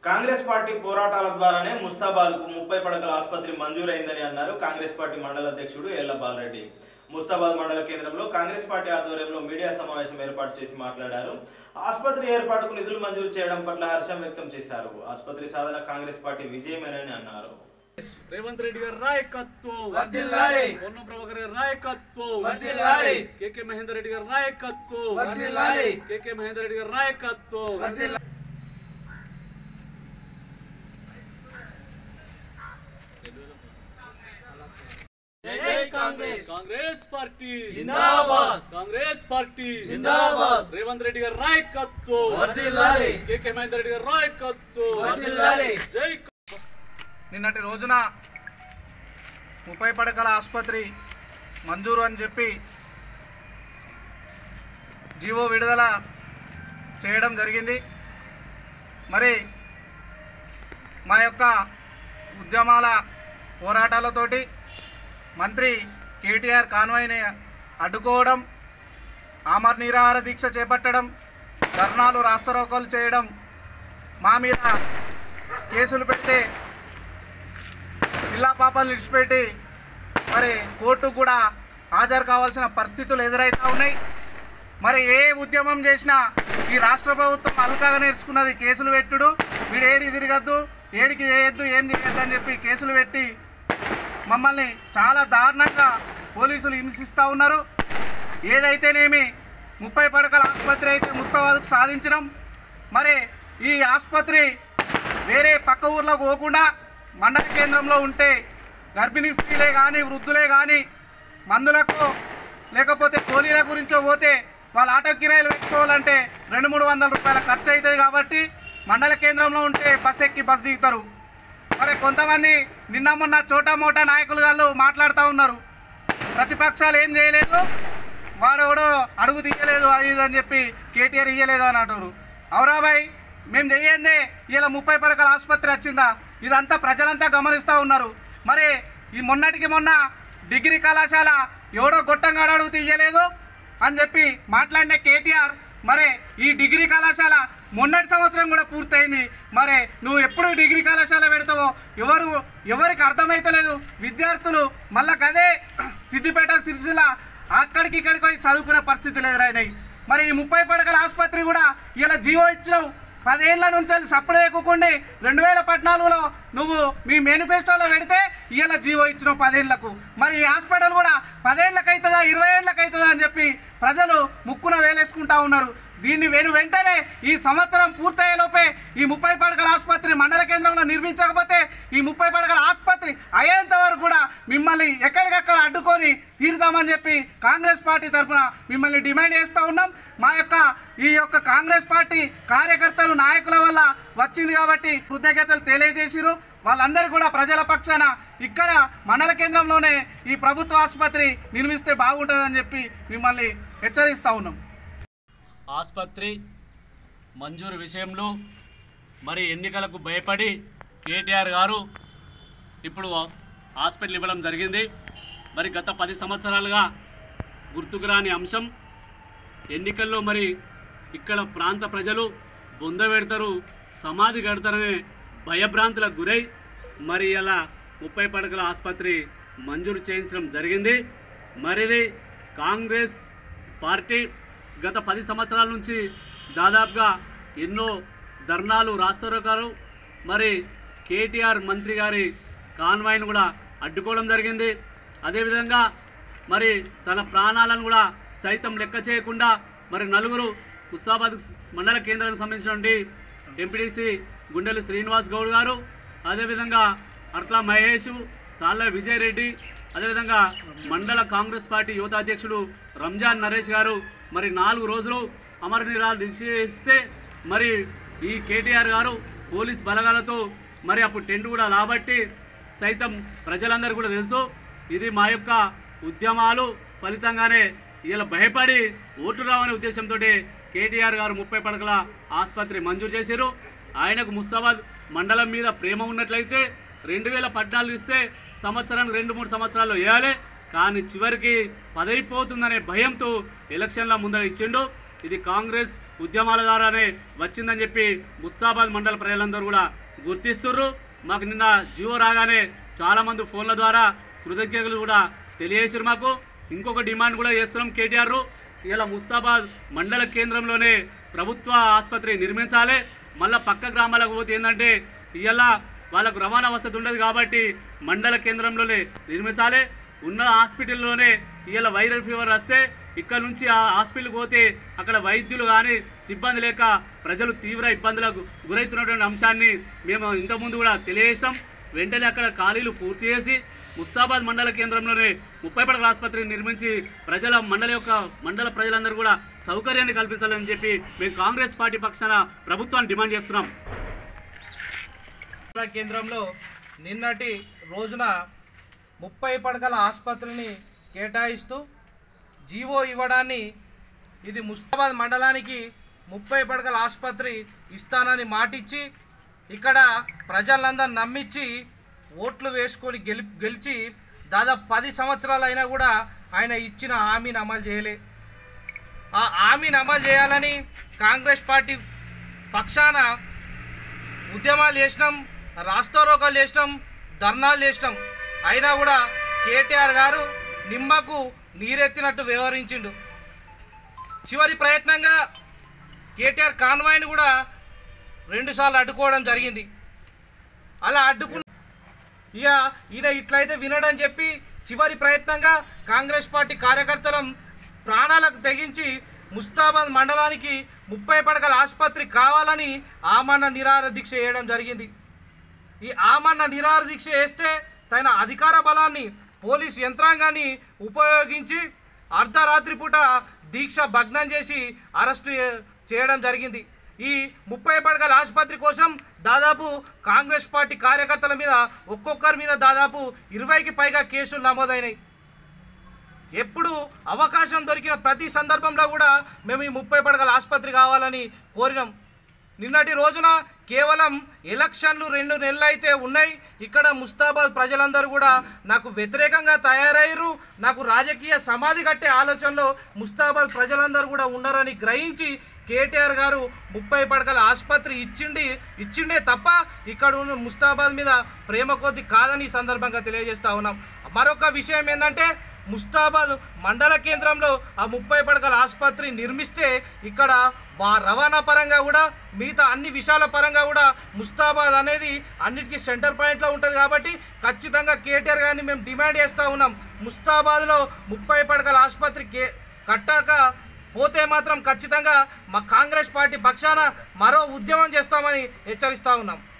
Congress party పోరాటాల ద్వారానే ముస్తాబాద్ కు ముప్పై పడకల ఆసుపత్రి మంజూరైందని అన్నారు కాంగ్రెస్ పార్టీ మండల అధ్యక్షుడు ఎల్ల బాలరెడ్డి ముస్తాబాద్ మండల కేంద్రంలో కాంగ్రెస్ పార్టీ ఆధ్వర్యంలో మీడియా సమావేశం ఏర్పాటు చేసి మాట్లాడారు ఆసుపత్రి ఏర్పాటుకు నిధులు మంజూరు చేయడం పట్ల హర్షం వ్యక్తం చేశారు ఆసుపత్రి సాధన కాంగ్రెస్ పార్టీ విజయమేనని అన్నారు రేవంత్ రెడ్డి గారి నాయకత్వం వర్ధిల్లాలి. పొన్నం ప్రభాకర్ గారి నాయకత్వం వర్ధిల్లాలి. కేకే మహేందర్ రెడ్డి గారి నాయకత్వం వర్ధిల్లాలి. కేకే మహేందర్ రెడ్డి గారి నాయకత్వం జై జై కాంగ్రెస్ కాంగ్రెస్ పార్టీ జిందాబాద్ కాంగ్రెస్ పార్టీ జిందాబాద్ రేవంత్ రెడ్డి గారి నాయకత్వం వర్ధిల్లాలి. కేకే మహేందర్ రెడ్డి గారి నాయకత్వం వర్ధిల్లాలి. జై నిన్నటి రోజున ముప్పై పడకల ఆసుపత్రి మంజూరు అని చెప్పి జీవో విడుదల చేయడం జరిగింది మరి మా యొక్క ఉద్యమాల పోరాటాలతోటి మంత్రి కేటీఆర్ కాన్వాయ్ని అడ్డుకోవడం ఆమర్ నిరాహార దీక్ష చేపట్టడం ధర్నాలు రాస్తారోకోలు చేయడం మా మీద కేసులు పెడితే పిల్లా పాపాలు విడిచిపెట్టి మరి కోర్టు కూడా హాజరు కావాల్సిన పరిస్థితులు ఎదురవుతూ ఉన్నాయి మరి ఏ ఉద్యమం చేసినా ఈ రాష్ట్ర ప్రభుత్వం అల్కాగా నేర్చుకున్నది కేసులు పెట్టుడు వీడు ఏడికి తిరగద్దు ఏడికి చేయొద్దు ఏం చేయొద్దు అని చెప్పి కేసులు పెట్టి మమ్మల్ని చాలా దారుణంగా పోలీసులు హింసిస్తూ ఉన్నారు ఏదైతేనేమి ముప్పై పడకల ఆసుపత్రి అయితే ముస్తాబాద్కు సాధించడం మరి ఈ ఆసుపత్రి వేరే పక్క ఊర్లోకి పోకుండా మండల కేంద్రంలో ఉంటే గర్భిణీ స్త్రీలే కానీ వృద్ధులే కానీ మందులకు లేకపోతే కూలీల గురించో పోతే వాళ్ళ ఆటో కిరాయిలు పెట్టుకోవాలంటే రెండు మూడు వందల రూపాయల ఖర్చు అవుతుంది కాబట్టి మండల కేంద్రంలో ఉంటే బస్ ఎక్కి బస్ దిగుతారు మరి కొంతమంది నిన్న మొన్న చోటా మోటా నాయకులు వాళ్ళు మాట్లాడుతూ ఉన్నారు ప్రతిపక్షాలు ఏం చేయలేదు వాడెవడో అడుగు తీయలేదు అది ఇది అని చెప్పి కేటీఆర్ ఇయ్యలేదు అని అంటారు అవురాబాయ్ మేము చెయ్యందే ఇలా ముప్పై పడకల ఆసుపత్రి వచ్చిందా ఇదంతా ప్రజలంతా గమనిస్తూ ఉన్నారు మరి ఈ మొన్నటికి మొన్న డిగ్రీ కళాశాల ఎవడో గొట్టంగాడు అడుగు తీయలేదు అని చెప్పి మాట్లాడిన కేటీఆర్ మరి ఈ డిగ్రీ కళాశాల మొన్నటి సంవత్సరం కూడా పూర్తయింది మరి నువ్వు ఎప్పుడు డిగ్రీ కళాశాల పెడతావో ఎవరు ఎవరికి అర్థమైతలేదు విద్యార్థులు మళ్ళా గదే సిద్దిపేట సిరిసిల్ల అక్కడికి ఇక్కడికి పోయి చదువుకునే పరిస్థితులు ఎదురైనాయి మరి ఈ ముప్పై పడకల ఆసుపత్రి కూడా ఇలా జీవో ఇచ్చినావు పదేళ్ల నుంచి అది సప్పుడు ఎక్కుకుండి రెండు వేల పద్నాలుగులో నువ్వు మీ మేనిఫెస్టోలో పెడితే ఇలా జీవో ఇచ్చినావు పదేళ్లకు మరి ఈ హాస్పిటల్ కూడా పదేళ్ళకి అవుతుందా ఇరవై ఏళ్ళకి అవుతుందా అని చెప్పి ప్రజలు ముక్కున వేలేసుకుంటా ఉన్నారు దీన్ని వెను వెంటనే ఈ సంవత్సరం పూర్తయ్యేలోపే ఈ ముప్పై పడకల ఆసుపత్రి మండల కేంద్రంలో నిర్మించకపోతే ఈ ముప్పై పడకల ఆసుపత్రి అయ్యేంత వరకు కూడా మిమ్మల్ని ఎక్కడికక్కడ అడ్డుకొని తీరుదామని చెప్పి కాంగ్రెస్ పార్టీ తరఫున మిమ్మల్ని డిమాండ్ చేస్తూ ఉన్నాం మా యొక్క ఈ యొక్క కాంగ్రెస్ పార్టీ కార్యకర్తలు నాయకుల వల్ల వచ్చింది కాబట్టి కృతజ్ఞతలు తెలియజేసిరు వాళ్ళందరూ కూడా ప్రజల పక్షాన ఇక్కడ మండల కేంద్రంలోనే ఈ ప్రభుత్వ ఆసుపత్రి నిర్మిస్తే బాగుంటుందని చెప్పి మిమ్మల్ని హెచ్చరిస్తూ ఉన్నాం ఆసుపత్రి మంజూరు విషయంలో మరి ఎన్నికలకు భయపడి కేటీఆర్ గారు ఇప్పుడు హాస్పిటల్ ఇవ్వడం జరిగింది మరి గత పది సంవత్సరాలుగా గుర్తుకు రాని అంశం ఎన్నికల్లో మరి ఇక్కడ ప్రాంత ప్రజలు బొంద పెడతారు సమాధి కడతారనే భయభ్రాంతులకు గురై మరి ఇలా ముప్పై పడకల ఆసుపత్రి మంజూరు చేయించడం జరిగింది మరిది కాంగ్రెస్ పార్టీ గత పది సంవత్సరాల నుంచి దాదాపుగా ఎన్నో ధర్నాలు రాస్తారోకాలు మరి కేటీఆర్ మంత్రి గారి కాన్వాయ్ను కూడా అడ్డుకోవడం జరిగింది అదేవిధంగా మరి తన ప్రాణాలను కూడా సైతం లెక్క చేయకుండా మరి నలుగురు ముస్తాబాద్ మండల కేంద్రానికి సంబంధించినటువంటి ఎంపీడీసీ గుండెలు శ్రీనివాస్ గౌడ్ గారు అదేవిధంగా అట్ల మహేష్ తాళ్ళ విజయ్ రెడ్డి అదేవిధంగా మండల కాంగ్రెస్ పార్టీ యువత అధ్యక్షుడు రంజాన్ నరేష్ గారు మరి నాలుగు రోజులు అమర నిరాలు దీక్ష చేస్తే మరి ఈ కేటీఆర్ గారు పోలీస్ బలగాలతో మరి అప్పుడు టెంట్ కూడా లాబట్టి సైతం ప్రజలందరూ కూడా తెలుసు ఇది మా యొక్క ఉద్యమాలు ఫలితంగానే ఇలా భయపడి ఓట్లు రావనే ఉద్దేశంతో కేటీఆర్ గారు ముప్పై పడకల ఆసుపత్రి మంజూరు చేశారు ఆయనకు ముస్తాబాద్ మండలం మీద ప్రేమ ఉన్నట్లయితే రెండు వేల పద్నాలుగు ఇస్తే సంవత్సరానికి రెండు మూడు సంవత్సరాల్లో వేయాలి కానీ చివరికి పదైపోతుందనే భయంతో ఎలక్షన్ల ముందర ఇచ్చిండు ఇది కాంగ్రెస్ ఉద్యమాల ద్వారానే వచ్చిందని చెప్పి ముస్తాబాద్ మండల ప్రజలందరూ కూడా గుర్తిస్తుర్రు మాకు నిన్న జియో రాగానే చాలామంది ఫోన్ల ద్వారా కృతజ్ఞతలు కూడా తెలియజేసారు మాకు ఇంకొక డిమాండ్ కూడా చేస్తున్నాం కేటీఆర్ ఇలా ముస్తాబాద్ మండల కేంద్రంలోనే ప్రభుత్వ ఆసుపత్రి నిర్మించాలి మళ్ళీ పక్క గ్రామాలకు పోతే ఏంటంటే ఇవాళ వాళ్ళకు రవాణా వసతి ఉండదు కాబట్టి మండల కేంద్రంలోనే నిర్మించాలి ఉన్న హాస్పిటల్లోనే ఇవాళ వైరల్ ఫీవర్ వస్తే ఇక్కడ నుంచి ఆ హాస్పిటల్కి పోతే అక్కడ వైద్యులు కానీ సిబ్బంది లేక ప్రజలు తీవ్ర ఇబ్బందులకు గురవుతున్నటువంటి అంశాన్ని మేము ఇంతకుముందు కూడా తెలియజేసాం వెంటనే అక్కడ ఖాళీలు పూర్తి చేసి ముస్తాబాద్ మండల కేంద్రంలోనే ముప్పై పడకల ఆసుపత్రిని నిర్మించి ప్రజల మండల యొక్క మండల ప్రజలందరూ కూడా సౌకర్యాన్ని కల్పించాలని చెప్పి మేము కాంగ్రెస్ పార్టీ పక్షాన ప్రభుత్వాన్ని డిమాండ్ చేస్తున్నాం జిల్లా కేంద్రంలో నిన్నటి రోజున ముప్పై పడకల ఆసుపత్రిని కేటాయిస్తూ జీవో ఇవ్వడాన్ని ఇది ముస్తాబాద్ మండలానికి ముప్పై పడకల ఆసుపత్రి ఇస్తానని మాటిచ్చి ఇక్కడ ప్రజలందరూ నమ్మించి ఓట్లు వేసుకొని గెలి గెలిచి దాదాపు పది సంవత్సరాలు అయినా కూడా ఆయన ఇచ్చిన హామీని అమలు చేయలే ఆ హామీని అమలు చేయాలని కాంగ్రెస్ పార్టీ పక్షాన ఉద్యమాలు చేసినాం రాస్తారోకాలు చేసినాం ధర్నాలు చేసినాం అయినా కూడా కేటీఆర్ గారు నిమ్మకు నీరెత్తినట్టు వ్యవహరించిండు చివరి ప్రయత్నంగా కేటీఆర్ కాన్వాయ్ని కూడా రెండుసార్లు అడ్డుకోవడం జరిగింది అలా అడ్డుకు ఇక ఈయన ఇట్లయితే వినడని చెప్పి చివరి ప్రయత్నంగా కాంగ్రెస్ పార్టీ కార్యకర్తలం ప్రాణాలకు తెగించి ముస్తాబాద్ మండలానికి ముప్పై పడకల ఆసుపత్రి కావాలని ఆమన్న నిరాహార దీక్ష చేయడం జరిగింది ఈ ఆమన్న నిరాహార దీక్ష చేస్తే తన అధికార బలాన్ని పోలీస్ యంత్రాంగాన్ని ఉపయోగించి అర్ధరాత్రి పూట దీక్ష భగ్నం చేసి అరెస్టు చే- చేయడం జరిగింది ఈ ముప్పై పడగల ఆసుపత్రి కోసం దాదాపు కాంగ్రెస్ పార్టీ కార్యకర్తల మీద ఒక్కొక్కరి మీద దాదాపు ఇరవైకి పైగా కేసులు నమోదైనాయి ఎప్పుడు అవకాశం దొరికిన ప్రతి సందర్భంలో కూడా మేము ఈ ముప్పై పడగల ఆసుపత్రి కావాలని కోరినాం నిన్నటి రోజున కేవలం ఎలక్షన్లు రెండు నెలలు అయితే ఉన్నాయి ఇక్కడ ముస్తాబాద్ ప్రజలందరూ కూడా నాకు వ్యతిరేకంగా తయారయ్యారు నాకు రాజకీయ సమాధి కట్టే ఆలోచనలో ముస్తాబాద్ ప్రజలందరూ కూడా ఉన్నారని గ్రహించి కేటీఆర్ గారు ముప్పై పడకల ఆసుపత్రి ఇచ్చిండి ఇచ్చిండే తప్ప ఇక్కడ ఉన్న ముస్తాబాద్ మీద ప్రేమ కొద్ది కాదని ఈ సందర్భంగా తెలియజేస్తా ఉన్నాం మరొక విషయం ఏంటంటే ముస్తాబాద్ మండల కేంద్రంలో ఆ ముప్పై పడకల ఆసుపత్రి నిర్మిస్తే ఇక్కడ బా రవాణా పరంగా కూడా మిగతా అన్ని విషయాల పరంగా కూడా ముస్తాబాద్ అనేది అన్నిటికీ సెంటర్ పాయింట్లో ఉంటుంది కాబట్టి ఖచ్చితంగా కేటీఆర్ గారిని మేము డిమాండ్ చేస్తూ ఉన్నాం ముస్తాబాద్లో ముప్పై పడకల ఆసుపత్రి కే కట్టాక పోతే మాత్రం ఖచ్చితంగా మా కాంగ్రెస్ పార్టీ పక్షాన మరో ఉద్యమం చేస్తామని హెచ్చరిస్తా ఉన్నాం